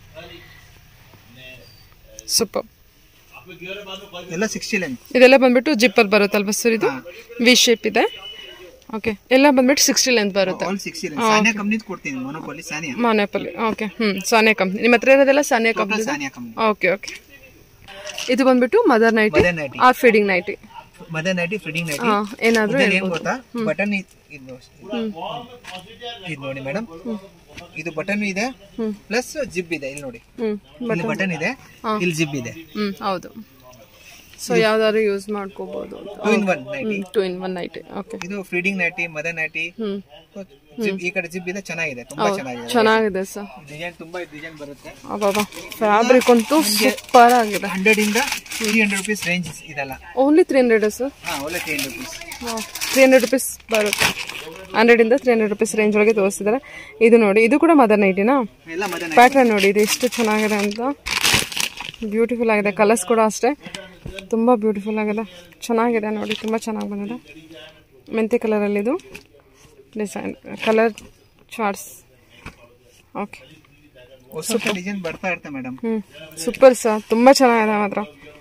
Speaker 1: ಸೂಪರ್
Speaker 2: ಎಲ್ಲ ಸಿಕ್ಸ್ಟಿ ಲೆಂತ್
Speaker 1: ಇದೆಲ್ಲ ಬಂದ್ಬಿಟ್ಟು ಜಿಪ್ಪಲ್ಲಿ ಬರುತ್ತಲ್ವ ಸರ್ ಇದು ವಿ ಶೇಪ್ ಇದೆ ಓಕೆ ಎಲ್ಲ ಬಂದ್ಬಿಟ್ಟು ಸಿಕ್ಸ್ಟಿ ಲೆಂತ್ ಬರುತ್ತೆ
Speaker 2: ಆಲ್ ಸಿಕ್ಸ್ಟಿ ಲೆಂತ್ ಸಾನಿಯಾ ಕಂಪ್ನಿದ್ ಕೊಡ್ತೀನಿ ಮೊನೋಪೊಲಿ ಸಾನಿಯಾ
Speaker 1: ಮಾನೇಪಲ್ಲಿ ಓಕೆ ಹ್ಞೂ ಸಾನಿಯಾ ಕಂಪ್ನಿ ನಿಮ್ಮ ಹತ್ರ ಇರೋದೆಲ್ಲ Sania company
Speaker 2: Sania company
Speaker 1: okay okay ಇದು ಬಂದ್ಬಿಟ್ಟು mother nighty
Speaker 2: mother nighty
Speaker 1: or feeding nighty
Speaker 2: mother nighty feeding nighty
Speaker 1: ಹಾಂ ಏನಾದರೂ
Speaker 2: ಇದ್ರಲ್ಲಿ ಏನ್ ಗೊತ್ತಾ ಬಟನ್ ಇದು ಇದು ನೋಡಿ ಮೇಡಮ್ ಇದು ಬಟನ್ ಇದೆ ಪ್ಲಸ್ ಜಿಬ್ ಇದೆ ಇಲ್ಲಿ ನೋಡಿ
Speaker 1: ಹ್ಞೂ
Speaker 2: ಇಲ್ಲಿ ಬಟನ್ ಇದೆ ಇಲ್ಲಿ ಜಿಬ್ ಇದೆ
Speaker 1: ಹ್ಞೂ ಹೌದು ಸೊ ಯಾವ್ದಾದ್ರು ಯೂಸ್ ಮಾಡ್ಕೋಬೋದು ಅಂತ
Speaker 2: two in one nighty
Speaker 1: two in one night okay
Speaker 2: ಇದು ಫೀಡಿಂಗ್ ನೈಟಿ ಮದರ್ ನೈಟಿ
Speaker 1: ಹ್ಞೂ
Speaker 2: ಜಿಬ್ ಈ ಕಡೆ ಜಿಬ್ ಇದೆ ಚೆನ್ನಾಗಿದೆ ತುಂಬಾ ಚೆನ್ನಾಗಿದೆ
Speaker 1: ಚೆನ್ನಾಗಿದೆ ಸರ್
Speaker 2: ಡಿಸೈನ್ ತುಂಬಾ ಡಿಸೈನ್ ಬರುತ್ತೆ
Speaker 1: ಅಬ್ಬಾ ಫ್ಯಾಬ್ರಿಕ್ ಅಂತೂ ಸೂಪರ್ ಆಗಿದೆ
Speaker 2: ಹಂಡ್ರೆಡ್ ಇಂದ ತ್ರೀ ಹಂಡ್ರೆಡ್ ರುಪೀಸ್ ರೇಂಜ್ ಇದೆಲ್ಲ
Speaker 1: ಓನ್ಲಿ ತ್ರೀ ಹಂಡ್ರೆಡ್ ಸರ್
Speaker 2: ಹಾ ಒಳ್ಳೆ three hundred rupees
Speaker 1: three hundred rupees ಬರುತ್ತೆ ಹಂಡ್ರೆಡಿಂದ ತ್ರೀ ಹಂಡ್ರೆಡ್ ರುಪೀಸ್ ರೇಂಜ್ ಒಳಗೆ ತೋರಿಸಿದ್ದಾರೆ ಇದು ನೋಡಿ ಇದು ಕೂಡ ಮದರ್ ನೈಟಿನಾ
Speaker 2: ಎಲ್ಲ ಮದರ್
Speaker 1: ಪ್ಯಾಟ್ರನ್ ನೋಡಿ ಇದು ಎಷ್ಟು ಚೆನ್ನಾಗಿದೆ ಅಂತ ಬ್ಯೂಟಿಫುಲ್ ಆಗಿದೆ ಕಲರ್ಸ್ ಕೂಡ ಅಷ್ಟೇ ತುಂಬ ಬ್ಯೂಟಿಫುಲ್ ಆಗಿದೆ ಚೆನ್ನಾಗಿದೆ ನೋಡಿ ತುಂಬ ಚೆನ್ನಾಗಿ ಬಂದಿದೆ ಮೆಂತೆ ಕಲರಲ್ಲಿ ಇದು ಡಿಸೈನ್ ಕಲರ್ ಚಾರ್ಟ್ಸ್ ಓಕೆ
Speaker 2: ಹೊಸ ಹೊಸ ಡಿಸೈನ್ ಬರ್ತಾ ಇರುತ್ತೆ ಮೇಡಮ್
Speaker 1: ಹ್ಞೂ ಸೂಪರ್ ಸರ್ ತುಂಬ ಚೆನ್ನಾಗಿದೆ ಮಾತ್ರ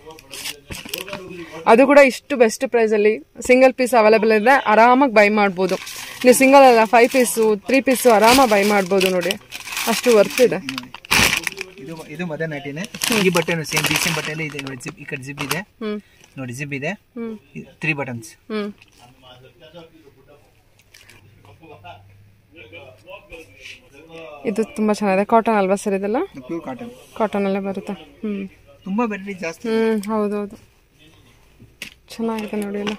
Speaker 1: ಅದು ಕೂಡ ಇಷ್ಟು ಬೆಸ್ಟ್ ಪ್ರೈಸಲ್ಲಿ ಸಿಂಗಲ್ ಪೀಸ್ ಅವೈಲೇಬಲ್ ಇದೆ ಆರಾಮಾಗಿ ಬೈ ಮಾಡ್ಬೋದು ನೀವು ಸಿಂಗಲ್ ಅಲ್ಲ ಫೈವ್ ಪೀಸು ತ್ರೀ ಪೀಸು ಆರಾಮಾಗಿ ಬೈ ಮಾಡ್ಬೋದು ನೋಡಿ ಅಷ್ಟು ವರ್ತ್ ಇದೆ
Speaker 2: ಇದು ಇದು ಮದರ್ ನೈಟಿನೇ ಈ ಬಟ್ಟೆನು ಸೇಮ್ ಡಿಸೈನ್ ಬಟ್ಟೆಲ್ಲ ಇದೆ ನೋಡಿ ಜಿಪ್ ಈ ಕಡೆ ಜಿಪ್ ಇದೆ
Speaker 1: ಹ್ಞೂ
Speaker 2: ನೋಡಿ ಜಿಪ್ ಇದೆ
Speaker 1: ಹ್ಞೂ
Speaker 2: ತ್ರೀ ಬಟನ್ಸ್
Speaker 1: ಹ್ಞೂ ಇದು ತುಂಬ ಚೆನ್ನಾಗಿದೆ ಕಾಟನ್ ಅಲ್ವಾ ಸರ್ ಇದೆಲ್ಲ
Speaker 2: ಪ್ಯೂರ್ ಕಾಟನ್
Speaker 1: ಕಾಟನಲ್ಲೇ ಬರುತ್ತೆ ಹ್ಞೂ
Speaker 2: ತುಂಬಾ ವೆರೈಟಿ ಜಾಸ್ತಿ
Speaker 1: ಹ್ಞೂ ಹೌದೌದು ಚೆನ್ನಾಗಿದೆ ನೋಡಿ ಎಲ್ಲ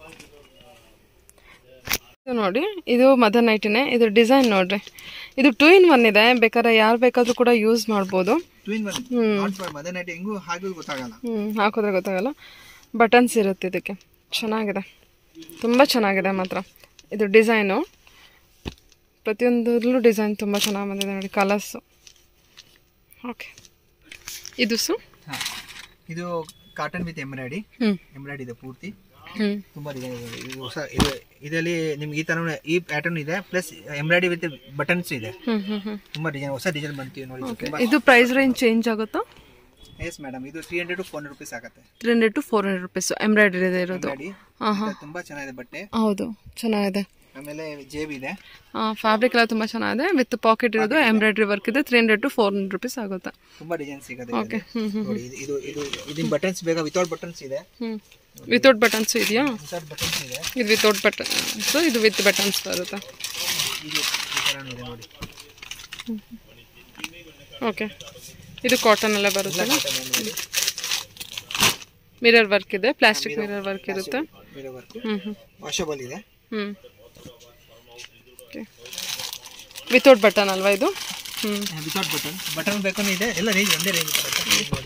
Speaker 1: ಇದು ನೋಡಿ ಇದು ಮದರ್ ನೈಟಿನೇ ಇದು ಡಿಸೈನ್ ನೋಡ್ರಿ ಇದು ಟೂ ಇನ್ ಒನ್ ಇದೆ ಬೇಕಾದ್ರೆ ಯಾರು ಬೇಕಾದ್ರೂ ಕೂಡ ಯೂಸ್ ಮಾಡ್ಬೋದು
Speaker 2: ಟ್ವಿನ್ ಒನ್ ಮದರ್ ನೈಟಿ ಹೆಂಗೂ ಹಾಗೆ ಗೊತ್ತಾಗಲ್ಲ
Speaker 1: ಹ್ಞೂ ಹಾಕಿದ್ರೆ ಗೊತ್ತಾಗಲ್ಲ ಬಟನ್ಸ್ ಇರುತ್ತೆ ಇದಕ್ಕೆ ಚೆನ್ನಾಗಿದೆ ತುಂಬ ಚೆನ್ನಾಗಿದೆ ಮಾತ್ರ ಇದು ಡಿಸೈನು ಪ್ರತಿಯೊಂದರಲ್ಲೂ ಡಿಸೈನ್ ತುಂಬ ಚೆನ್ನಾಗಿ ಬಂದಿದೆ ನೋಡಿ ಕಲರ್ಸು ಓಕೆ ಇದು ಸು
Speaker 2: ಹಾ ಇದು ಕಾಟನ್ ವಿತ್ ಎಂಬ್ರಾಯ್ಡಿ
Speaker 1: ಹ್ಞೂ
Speaker 2: ಎಂಬ್ರಾಯ್ಡಿ ಇದೆ ಪೂರ್ತಿ
Speaker 1: ಹ್ಞೂ
Speaker 2: ತುಂಬಾ ಡಿಸೈನ್ ಇದೆ ಇದು ಹೊಸ ಇದು ಇದರಲ್ಲಿ ನಿಮ್ಗೆ ಈ ತರ ಈ ಪ್ಯಾಟರ್ನ್ ಇದೆ ಪ್ಲಸ್ ಎಂಬ್ರಾಯ್ಡಿ ವಿತ್ ಬಟನ್ಸ್ ಇದೆ
Speaker 1: ಹ್ಞೂ ಹ್ಞೂ ಹ್ಞೂ
Speaker 2: ತುಂಬಾ ಡಿಸೈನ್ ಹೊಸ ಡಿಸೈನ್ ಬಂತೀವಿ ನೋಡಿ ಇದು ತುಂಬಾ
Speaker 1: ಇದು ಪ್ರೈಸ್ ರೇಂಜ್ ಚೇಂಜ್ ಆಗುತ್ತಾ
Speaker 2: ಎಸ್ ಮೇಡಮ್ ಇದು three hundred to four hundred rupees ಆಗುತ್ತೆ
Speaker 1: three hundred to four hundred rupees embroidery ಇದೆ ಇರೋದು
Speaker 2: ಎಂಬ್ರಾಯ್ಡಿ
Speaker 1: ಹಾಂ ಹಾಂ
Speaker 2: ತುಂಬಾ ಚೆನ್ನಾಗಿದೆ ಬಟ್ಟೆ
Speaker 1: ಹೌದು ಚೆನ್ನಾಗಿದೆ
Speaker 2: ಆಮೇಲೆ ಜೇಬ್ ಇದೆ
Speaker 1: ಫ್ಯಾಬ್ರಿಕ್ ಎಲ್ಲ ತುಂಬ ಚೆನ್ನಾಗಿದೆ ವಿತ್ ಪಾಕೆಟ್ ಇರೋದು ಎಂಬ್ರಾಯ್ಡ್ರಿ ವರ್ಕ್ ಇದೆ three hundred to four hundred rupees ಆಗುತ್ತೆ
Speaker 2: ತುಂಬಾ ಡಿಸೈನ್ ಸಿಗುತ್ತೆ
Speaker 1: ಓಕೆ
Speaker 2: ಇದರಲ್ಲಿ.
Speaker 1: ಹ್ಞೂ ಹ್ಞೂ
Speaker 2: ನೋಡಿ ಇದು ಇದು ಇದು ಇದನ್ನ ಬಟನ್ಸ್ ಬೇಕಾ ವಿತೌಟ್ ಬಟನ್ಸ್ ಇದೆ
Speaker 1: ಹ್ಞೂ ವಿತೌಟ್ ಬಟನ್ಸು ಇದೆಯಾ
Speaker 2: ವಿತೌಟ್ ಬಟನ್ಸ್ ಇದೆ
Speaker 1: ಇದು ವಿತೌಟ್ ಬಟನ್ಸು ಇದು ವಿತ್ ಬಟನ್ಸ್ ಬರುತ್ತೆ
Speaker 2: ಇದು ಈ ತರ ಇದೆ ನೋಡಿ
Speaker 1: ಓಕೆ ಇದು ಕಾಟನ್ ಅಲ್ಲೇ ಬರುತ್ತಲ್ಲ
Speaker 2: Cotton ಎಂಬ್ರಾಯ್ಡಿ
Speaker 1: ಮಿರರ್ ವರ್ಕ್ ಇದೆ ಪ್ಲಾಸ್ಟಿಕ್ ಮಿರರ್ ವರ್ಕ್ ಇರುತ್ತೆ
Speaker 2: ವರ್ಕ್
Speaker 1: ಹ್ಞೂ ಹ್ಞೂ
Speaker 2: ವಾಷಬಲ್ ಇದೆ
Speaker 1: ಹ್ಞೂ ಓಕೆ ವಿತೌಟ್ ಬಟನ್ ಅಲ್ವಾ ಇದು ಹ್ಞೂ
Speaker 2: ವಿತೌಟ್ ಬಟನ್ ಬಟನ್ ಬೇಕು ಇದೆ ಎಲ್ಲ ರೇಂಜ್ ಒಂದೇ ರೇಂಜ್ ಬರುತ್ತೆ ನೋಡಿ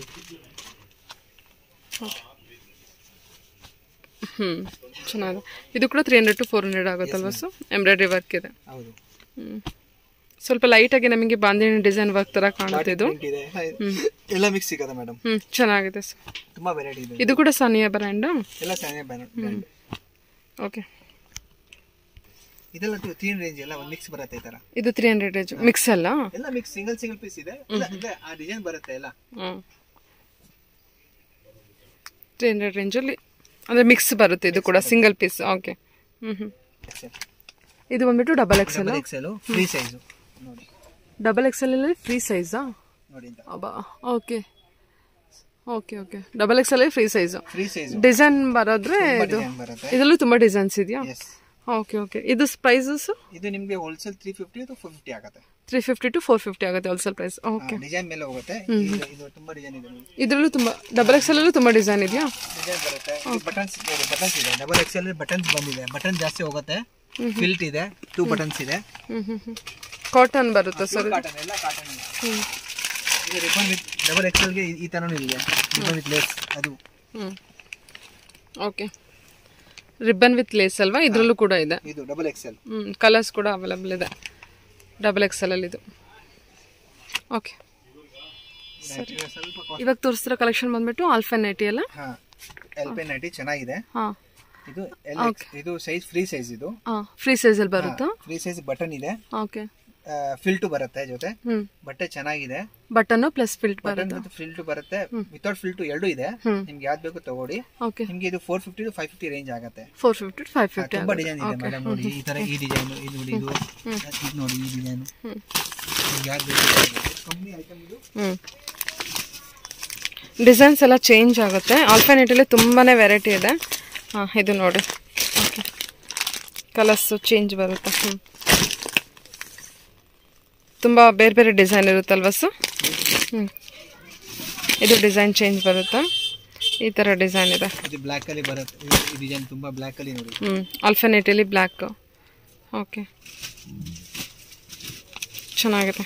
Speaker 1: ಹ್ಞೂ ಚೆನ್ನಾಗಿದೆ ಇದು ಕೂಡ three hundred to four hundred ಆಗುತ್ತಲ್ವ ಸೊ ಎಂಬ್ರಾಯ್ಡ್ರಿ ವರ್ಕ್ ಇದೆ
Speaker 2: ಹೌದು
Speaker 1: ಹ್ಞೂ ಸ್ವಲ್ಪ ಲೈಟಾಗಿ ನಮಗೆ ಬಾಂದಿನಿ ಡಿಸೈನ್ ವರ್ಕ್ ಥರ ಕಾಣುತ್ತೆ ಇದು
Speaker 2: ಪ್ರಿಂಟ್ ಇದೆ ಎಲ್ಲ ಮಿಕ್ಸ್ ಸಿಗುತ್ತೆ ಮೇಡಮ್
Speaker 1: ಹ್ಞೂ ಚೆನ್ನಾಗಿದೆ ಸರ್
Speaker 2: ತುಂಬಾ ವೆರೈಟಿ ಇದೆ
Speaker 1: ಇದು ಕೂಡ ಸಾನಿಯಾ ಬ್ರ್ಯಾಂಡು
Speaker 2: ಎಲ್ಲ ಚೆನ್ನಾಗಿ ಬ್ರ್ಯಾಂಡ್
Speaker 1: ಓಕೆ
Speaker 2: ಇದೆಲ್ಲ ತೀನ್ ರೇಂಜ್ ಎಲ್ಲ ಒಂದು ಮಿಕ್ಸ್ ಬರುತ್ತೆ ಈ ತರ
Speaker 1: ಇದು ತ್ರೀ ಹಂಡ್ರೆಡ್ ರೇಂಜ್ ಮಿಕ್ಸ್ ಅಲ್ಲ
Speaker 2: ಎಲ್ಲ ಮಿಕ್ಸ್ ಸಿಂಗಲ್ ಸಿಂಗಲ್ ಪೀಸ್ ಇದೆ ಎಲ್ಲ ಇದೆ ಆ ಡಿಸೈನ್ ಬರುತ್ತೆ ಎಲ್ಲ
Speaker 1: ಹ್ಞೂ ತ್ರೀ ಹಂಡ್ರೆಡ್ ರೇಂಜಲ್ಲಿ ಅಂದರೆ ಮಿಕ್ಸ್ ಬರುತ್ತೆ ಇದು ಕೂಡ ಸಿಂಗಲ್ ಪೀಸ್ ಓಕೆ ಹ್ಞೂ ಹ್ಞೂ ಇದು ಬಂದ್ಬಿಟ್ಟು double X L
Speaker 2: double XL free size ನೋಡಿ
Speaker 1: ಡಬಲ್ ಎಕ್ಸ್ ಅಲ್ಲಿ ಫ್ರೀ ಸೈಜಾ
Speaker 2: ನೋಡಿ ಅಂತ
Speaker 1: ಅಬ್ಬಾ okay okay okay double X ಅಲ್ಲಿ free size
Speaker 2: free size
Speaker 1: design ಬರೋದ್ರೆ ಇದು
Speaker 2: ಡಿಸೈನ್ ಬರುತ್ತೆ
Speaker 1: ಇದರಲ್ಲೂ ತುಂಬ ಡಿಸೈನ್ಸ್ ಇದೆಯಾ
Speaker 2: ಎಸ್
Speaker 1: ಓಕೆ ಓಕೆ ಇದು ಪ್ರೈಸಸ್
Speaker 2: ಇದು ನಿಮಗೆ wholesale three fifty to fifty ಆಗುತ್ತೆ
Speaker 1: three fifty to four fifty ಆಗುತ್ತೆ ಹೋಲ್ಸೇಲ್ ಪ್ರೈಸ್ ಓಕೆ
Speaker 2: ಡಿಸೈನ್ ಮೇಲೆ ಹೋಗುತ್ತೆ ಇದು ಇದು ತುಂಬಾ ಡಿಸೈನ್ ಇದೆ
Speaker 1: ಇದರಲ್ಲೂ ತುಂಬ ಡಬಲ್ ಎಕ್ಸ್ ಅಲ್ಲೂ ತುಂಬ ಡಿಸೈನ್ ಇದೆಯಾ
Speaker 2: ಡಿಸೈನ್ ಬರುತ್ತೆ ಬಟನ್ಸ್ ಬಟನ್ಸ್ ಇದೆ ಡಬಲ್ ಎಕ್ಸೆಲ್ ಬಟನ್ಸ್ ಬಂದಿದೆ ಬಟನ್ ಜಾಸ್ತಿ ಹೋಗುತ್ತೆ ಫಿಲ್ಟ್ ಇದೆ ಟೂ ಬಟನ್ಸ್ ಇದೆ
Speaker 1: ಹ್ಞೂ ಹ್ಞೂ ಹ್ಞೂ ಕಾಟನ್ ಬರುತ್ತೆ ಸರ್
Speaker 2: ಕಾಟನ್ ಎಲ್ಲ ಕಾಟನ್ ಇದೆ
Speaker 1: ಹ್ಞೂ
Speaker 2: ಇದು ರಿಬನ್ ವಿತ್ ಡಬಲ್ ಎಕ್ಸೆಲ್ಗೆ ಈ ಥರನೂ ಇದೆ ರಿಬನ್ ವಿತ್ ಲೇಸ್ ಅದು
Speaker 1: ಹ್ಞೂ ಓಕೆ ರಿಬ್ಬನ್ ವಿತ್ ಲೇಸ್ ಅಲ್ವಾ ಇದರಲ್ಲೂ ಕೂಡ ಇದೆ
Speaker 2: ಇದು ಡಬಲ್ ಎಕ್ಸೆಲ್
Speaker 1: ಹ್ಞೂ ಕಲರ್ಸ್ ಕೂಡ ಅವೈಲೇಬಲ್ ಇದೆ ಡಬಲ್ ಎಕ್ಸ್ ಅಲ್ಲಿ ಇದು ಓಕೆ
Speaker 2: ಸ್ವಲ್ಪ
Speaker 1: ಇವಾಗ ತೋರಿಸ್ತಿರೋ ಕಲೆಕ್ಷನ್ ಬಂದ್ಬಿಟ್ಟು ಆಲ್ಫನ್ ನೈಟಿ ಅಲ್ಲ
Speaker 2: ಹಾಂ ಎಲ್ ಪೆನ್ ನೈಟಿ ಚೆನ್ನಾಗಿದೆ
Speaker 1: ಹಾಂ
Speaker 2: ಇದು ಎಲ್ ಇದು ಸೈಜ್ ಫ್ರೀ ಸೈಜ್ ಇದು
Speaker 1: ಹಾಂ ಫ್ರೀ ಸೈಜಲ್ಲಿ ಬರುತ್ತಾ
Speaker 2: ಫ್ರೀ ಸೈಜ್ ಬಟನ್ ಇದೆ
Speaker 1: ಓಕೆ
Speaker 2: ಫಿಲ್ಟು ಬರುತ್ತೆ ಜೊತೆ
Speaker 1: ಹ್ಞೂ
Speaker 2: ಬಟ್ಟೆ ಚೆನ್ನಾಗಿದೆ
Speaker 1: ಬಟನ್ನು ಪ್ಲಸ್ ಫಿಲ್ಟ್
Speaker 2: ಬಟನ್
Speaker 1: ಬರುತ್ತೆ
Speaker 2: ಮತ್ತು ಫಿಲ್ಟು ಬರುತ್ತೆ ವಿತೌಟ್ ಫಿಲ್ಟು ಎರಡು ಇದೆ
Speaker 1: ಹ್ಮ್.
Speaker 2: ನಿಮ್ಗೆ ಯಾವ್ದು ಬೇಕು ತಗೊಳ್ಳಿ
Speaker 1: ಓಕೆ
Speaker 2: ನಿಮ್ಗೆ ಇದು four fifty to five fifty range ಆಗುತ್ತೆ
Speaker 1: ಫೋರ್ ಫಿಫ್ಟಿ ಫೈವ್ ಫಿಫ್ಟಿ
Speaker 2: ತುಂಬಾ ಡಿಸೈನ್ ಇದೆ ಮೇಡಮ್ ನೋಡಿ ಈ ತರ ಈ ಡಿಸೈನ್ ಇದು ನೋಡಿ ಇದು ಇದು ನೋಡಿ ಈ ಡಿಸೈನ್ ನಿಮ್ಗೆ ಯಾವ್ದು ಬೇಕು ಕಂಪ್ನಿ ಐಟಮ್ ಇದು
Speaker 1: ಹ್ಞೂ ಡಿಸೈನ್ಸ್ ಎಲ್ಲ ಚೇಂಜ್ ಆಗುತ್ತೆ ಆಲ್ಫಾನೆಟಲ್ಲಿ ತುಂಬಾ ವೆರೈಟಿ ಇದೆ ಹಾಂ ಇದು ನೋಡಿ ಓಕೆ ಕಲರ್ಸು ಚೇಂಜ್ ಬರುತ್ತೆ ಹ್ಞೂ ತುಂಬ ಬೇರೆ ಬೇರೆ ಡಿಸೈನ್ ಇರುತ್ತಲ್ವ ಸೊ ಹ್ಞೂ ಇದು ಡಿಸೈನ್ ಚೇಂಜ್ ಬರುತ್ತಾ ಈ ಥರ ಡಿಸೈನ್ ಇದೆ
Speaker 2: ಇದು ಬ್ಲ್ಯಾಕ್ ಅಲ್ಲಿ ಬರುತ್ತೆ ಈ ಡಿಸೈನ್ ತುಂಬಾ ಬ್ಲ್ಯಾಕ್ ಅಲ್ಲಿ ನೋಡಿ
Speaker 1: ಹ್ಞೂ ಅಲ್ಫಾನೆಟಲ್ಲಿ ಬ್ಲ್ಯಾಕ್ ಓಕೆ ಚೆನ್ನಾಗಿದೆ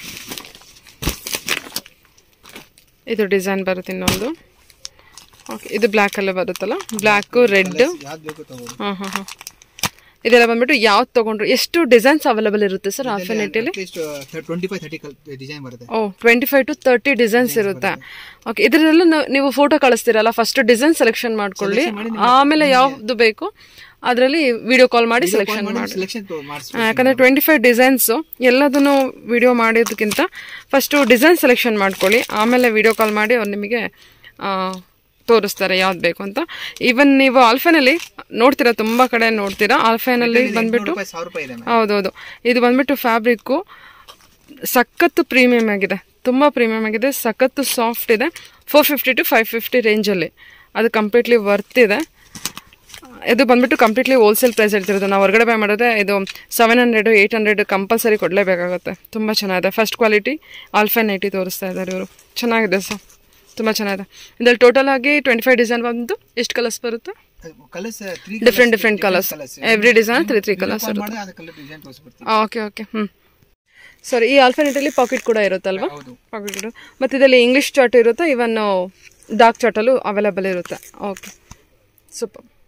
Speaker 1: ಇದು ಡಿಸೈನ್ ಬರುತ್ತೆ ಇನ್ನೊಂದು ಓಕೆ ಇದು ಬ್ಲ್ಯಾಕಲ್ಲೇ ಬರುತ್ತಲ್ಲ ಬ್ಲ್ಯಾಕು ರೆಡ್
Speaker 2: ಯಾವ್ದು ಬೇಕು ತಗೋಬೋದು
Speaker 1: ಹಾಂ ಹಾಂ ಹಾಂ ಇದೆಲ್ಲ ಬಂದ್ಬಿಟ್ಟು ಯಾವ್ದು ತೊಗೊಂಡ್ರು ಎಷ್ಟು ಡಿಸೈನ್ಸ್ ಅವೈಲೇಬಲ್ ಇರುತ್ತೆ ಸರ್ ಆಲ್ಫಾನೆಟಲ್ಲಿ
Speaker 2: at least twenty five thirty design ಬರುತ್ತೆ
Speaker 1: ಓ twenty five to thirty designs ಇರುತ್ತೆ ಓಕೆ ಇದರಲ್ಲ ನೀವು ಫೋಟೋ ಕಳಿಸ್ತೀರಲ್ಲ ಫಸ್ಟ್ ಡಿಸೈನ್ ಸೆಲೆಕ್ಷನ್ ಮಾಡ್ಕೊಳ್ಳಿ ಆಮೇಲೆ ಯಾವ್ದು ಬೇಕು ಅದರಲ್ಲಿ ವಿಡಿಯೋ ಕಾಲ್ ಮಾಡಿ ಸೆಲೆಕ್ಷನ್ ಮಾಡಿ
Speaker 2: ಸೆಲೆಕ್ಷನ್ ಮಾಡಿಸ್
Speaker 1: ಯಾಕಂದರೆ ಟ್ವೆಂಟಿ ಫೈವ್ ಡಿಸೈನ್ಸು ಎಲ್ಲದನ್ನು ವಿಡಿಯೋ ಮಾಡೋದಕ್ಕಿಂತ ಫಸ್ಟು ಡಿಸೈನ್ ಸೆಲೆಕ್ಷನ್ ಮಾಡ್ಕೊಳ್ಳಿ ಆಮೇಲೆ ವಿಡಿಯೋ ಕಾಲ್ ಮಾಡಿ ಅವ್ರು ನಿಮಗೆ ಆ, ತೋರಿಸ್ತಾರೆ ಯಾವ್ದು ಬೇಕು ಅಂತ ಈವನ್ ನೀವು ಆಲ್ಫೈನಲ್ಲಿ ನೋಡ್ತೀರಾ ತುಂಬ ಕಡೆ ನೋಡ್ತೀರಾ ಆಲ್ಫೈನಲ್ಲಿ ಬಂದ್ಬಿಟ್ಟು
Speaker 2: ರೂಪಾಯಿ ಸಾವಿರ ರೂಪಾಯಿ ಇದೆ
Speaker 1: ಹೌದೌದು ಇದು ಬಂದ್ಬಿಟ್ಟು ಫ್ಯಾಬ್ರಿಕ್ಕು ಸಖತ್ತು ಪ್ರೀಮಿಯಮ್ ಆಗಿದೆ ತುಂಬ ಪ್ರೀಮಿಯಮ್ ಆಗಿದೆ ಸಖತ್ತು ಸಾಫ್ಟ್ ಇದೆ four fifty to five fifty ರೇಂಜಲ್ಲಿ ಅದು ಕಂಪ್ಲೀಟ್ಲಿ ವರ್ತ್ ಇದೆ ಇದು ಬಂದ್ಬಿಟ್ಟು ಕಂಪ್ಲೀಟ್ಲಿ ಹೋಲ್ಸೇಲ್ ಪ್ರೈಸ್ ಹೇಳ್ತಿರೋದು ನಾವು ಹೊರಗಡೆ ಬೈ ಮಾಡಿದ್ರೆ ಇದು seven hundred eight hundred compulsory ಕೊಡಲೇಬೇಕಾಗುತ್ತೆ ತುಂಬ ಚೆನ್ನಾಗಿದೆ ಫಸ್ಟ್ ಕ್ವಾಲಿಟಿ ಆಲ್ಫಾ ನೈಟಿ ತೋರಿಸ್ತಾ ಇದ್ದಾರೆ ಇವರು ಚೆನ್ನಾಗಿದೆ ಸರ್ ತುಂಬ ಚೆನ್ನಾಗಿದೆ ಇದರಲ್ಲಿ ಟೋಟಲ್ ಆಗಿ ಟ್ವೆಂಟಿ ಫೈವ್ ಡಿಸೈನ್ ಬಂದು ಎಷ್ಟು ಕಲರ್ಸ್ ಬರುತ್ತೆ
Speaker 2: colours three
Speaker 1: different different colours every design three three colours ಇರುತ್ತೆ
Speaker 2: ಮಾಡಿದ್ರೆ ಅದು ಕಲರ್ ಡಿಸೈನ್ ತೋರಿಸ್ಬಿಡ್ತೀವಿ
Speaker 1: ಓಕೆ ಓಕೆ ಹ್ಞೂ ಸರಿ ಈ ಆಲ್ಫಾನೆಟಲ್ಲಿ ಪಾಕೆಟ್ ಕೂಡ ಇರುತ್ತಲ್ವಾ
Speaker 2: ಹೌದು
Speaker 1: ಪಾಕೆಟ್ ಮತ್ತು ಇದರಲ್ಲಿ ಇಂಗ್ಲೀಷ್ ಚಾರ್ಟ್ ಇರುತ್ತೆ ಇವನ್ ಡಾರ್ಕ್ ಚಾರ್ಟಲ್ಲೂ ಅವೈಲೇಬಲ್ ಇರುತ್ತೆ ಓಕೆ ಸೂಪರ್